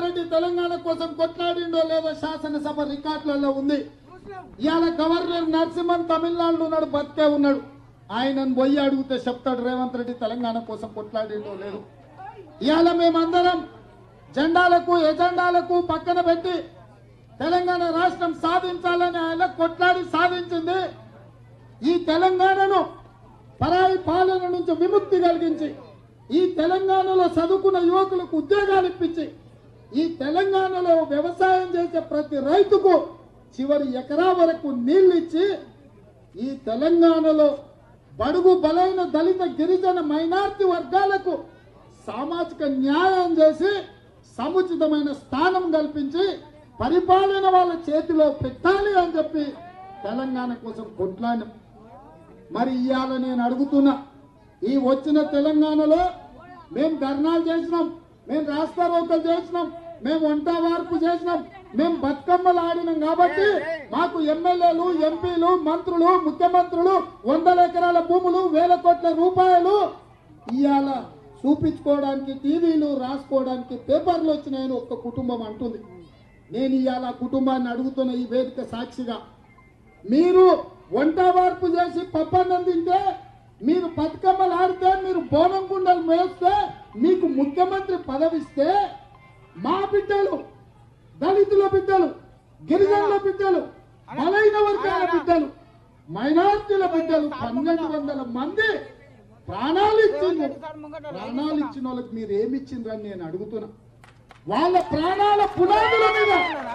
రెడ్డి తెలంగాణ కోసం కొట్లాడిండో లేదో శాసనసభ రికార్డులలో ఉంది ఇవాళ గవర్నర్ నరసింహన్ తమిళనాడులో ఉన్నాడు బతికే ఉన్నాడు ఆయనను పోయి అడిగితే చెప్తాడు రేవంత్ రెడ్డి తెలంగాణ కోసం కొట్లాడిండో లేదు ఇవాళ మేమందరం జెండాలకు ఎజెండాలకు పక్కన పెట్టి తెలంగాణ రాష్ట్రం సాధించాలని ఆయన కొట్లాడి సాధించింది ఈ తెలంగాణను పరాయి పాలన నుంచి విముక్తి కలిగించి ఈ తెలంగాణలో చదువుకున్న యువకులకు ఉద్యోగాలు ఇప్పించి ఈ తెలంగాణలో వ్యవసాయం చేసే ప్రతి రైతుకు చివరి ఎకరా వరకు నీళ్లు ఇచ్చి ఈ తెలంగాణలో బడుగు బలైన దళిత గిరిజన మైనార్టీ వర్గాలకు సామాజిక న్యాయం చేసి సముచితమైన స్థానం కల్పించి పరిపాలన వాళ్ళ చేతిలో పెట్టాలి అని చెప్పి తెలంగాణ కోసం కొట్లాడిన మరి ఇవాళ నేను అడుగుతున్నా ఈ వచ్చిన తెలంగాణలో మేము ధర్నాలు చేసినాం మేము రాస్తా రోకలు చేసినాం మేము వంట వార్పు చేసినాం మేము బతుకమ్మలు ఆడినాం కాబట్టి మాకు ఎమ్మెల్యేలు ఎంపీలు మంత్రులు ముఖ్యమంత్రులు వందల ఎకరాల భూములు వేల కోట్ల రూపాయలు ఇవాళ చూపించుకోవడానికి టీవీలు రాసుకోవడానికి పేపర్లు వచ్చినాయని ఒక్క కుటుంబం అంటుంది నేను ఇవాళ ఆ కుటుంబాన్ని అడుగుతున్న ఈ వేదిక సాక్షిగా మీరు వంట వార్పు చేసి పప్పన్నం తింటే మీరు బతుకమ్మలు ఆడితే మీరు బోనం గుండలు మేస్తే మీకు ముఖ్యమంత్రి పదవిస్తే మా బిడ్డలు దళితుల బిడ్డలు గిరిజనుల బిడ్డలు బలైన వర్గాల బిడ్డలు మైనార్టీల బిడ్డలు పన్నెండు వందల మంది ప్రాణాలు ఇచ్చిండ్రు ప్రాణాలు ఇచ్చిన వాళ్ళకి మీరు ఏమి ఇచ్చిండ్రని నేను అడుగుతున్నా వాళ్ళ ప్రాణాల పునాదుల మీద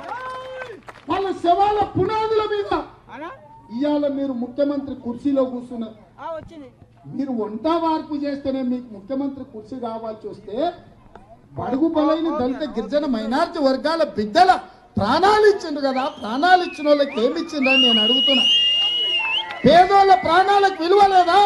వాళ్ళ శవాల పునాదుల మీద అనా ఇవాళ మీరు ముఖ్యమంత్రి కుర్చీలో కూర్చున్నారు ఆ, వచ్చింది మీరు వంట వార్పు చేస్తేనే మీకు ముఖ్యమంత్రి కుర్చీ కావాల్సి వస్తే బడుగు బలైన దళిత గిరిజన మైనార్టీ వర్గాల బిడ్డల ప్రాణాలు ఇచ్చిండ్రు కదా ప్రాణాలు ఇచ్చిన వాళ్ళకి ఏమి ఇచ్చిండ్రని నేను అడుగుతున్నా పేదోళ్ళ ప్రాణాలకు విలువ లేదా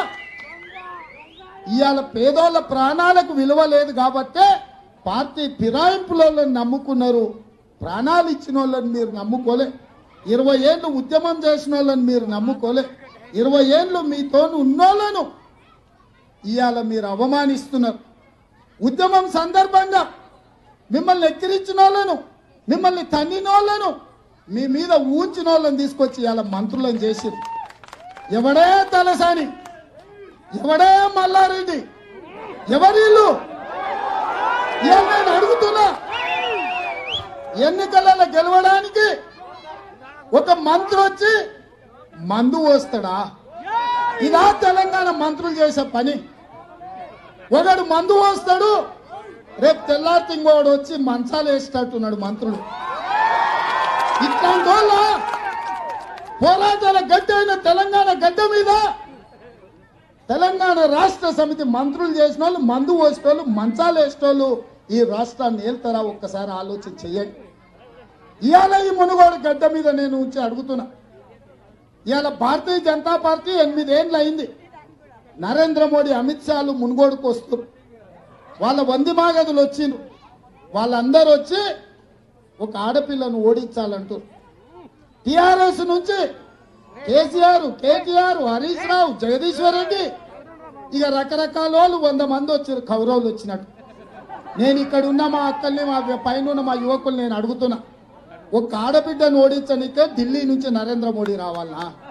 ఇవాళ పేదోళ్ళ ప్రాణాలకు విలువ లేదు కాబట్టే పార్టీ ఫిరాయింపులను నమ్ముకున్నారు ప్రాణాలు ఇచ్చిన వాళ్ళని మీరు నమ్ముకోలే ఇరవై ఏళ్ళు ఉద్యమం చేసిన వాళ్ళని మీరు నమ్ముకోలే ఇరవై ఏళ్ళు మీతో ఉన్నోళ్ళను ఇవాళ మీరు అవమానిస్తున్నారు ఉద్యమం సందర్భంగా మిమ్మల్ని ఎక్కిరించిన వాళ్ళను మిమ్మల్ని తన్నిన వాళ్ళను మీ మీద ఊంచిన వాళ్ళని తీసుకొచ్చి ఇవాళ మంత్రులను చేసి ఎవడే తలసాని ఎవడే మల్లారెడ్డి ఎవరిల్లు ఇవాళ నేను అడుగుతున్నా ఎన్నికలలో గెలవడానికి ఒక మంత్రి వచ్చి మందు పోస్తాడా ఇదా తెలంగాణ మంత్రులు చేసే పని ఒకడు మందు పోస్తాడు రేపు తెల్లారి ఇంకోడు వచ్చి మంచాలు వేసేటట్టున్నాడు మంత్రులు ఇట్లాంటి వాళ్ళ పోరాటాల గడ్డ అయిన తెలంగాణ గడ్డ మీద తెలంగాణ రాష్ట్ర సమితి మంత్రులు చేసిన వాళ్ళు మందు పోసేటోళ్ళు మంచాలు వేసేటోళ్ళు ఈ రాష్ట్రాన్ని ఏళ్తారా ఒక్కసారి ఆలోచన చెయ్యండి ఇవాళ ఈ మునుగోడు గడ్డ మీద నేను ఉంచి అడుగుతున్నా ఇవాళ భారతీయ జనతా పార్టీ ఎనిమిదేళ్ళు అయింది నరేంద్ర మోడీ అమిత్ షాలు మునుగోడుకు వస్తారు వాళ్ళ వంది మాగదులు వచ్చిండ్రు వాళ్ళందరూ వచ్చి ఒక ఆడపిల్లను ఓడించాలంటారు టిఆర్ఎస్ నుంచి కేసీఆర్ కేటీఆర్ హరీష్ రావు జగదీశ్వర్ రెడ్డి ఇక రకరకాల వాళ్ళు వంద మంది వచ్చారు కౌరవులు వచ్చినట్టు నేను ఇక్కడ ఉన్న మా అక్కల్ని మా పైన ఉన్న మా యువకులు నేను అడుగుతున్నా ఒక ఆడబిడ్డను ఓడించనికే ఢిల్లీ నుంచి నరేంద్ర మోడీ రావాలనా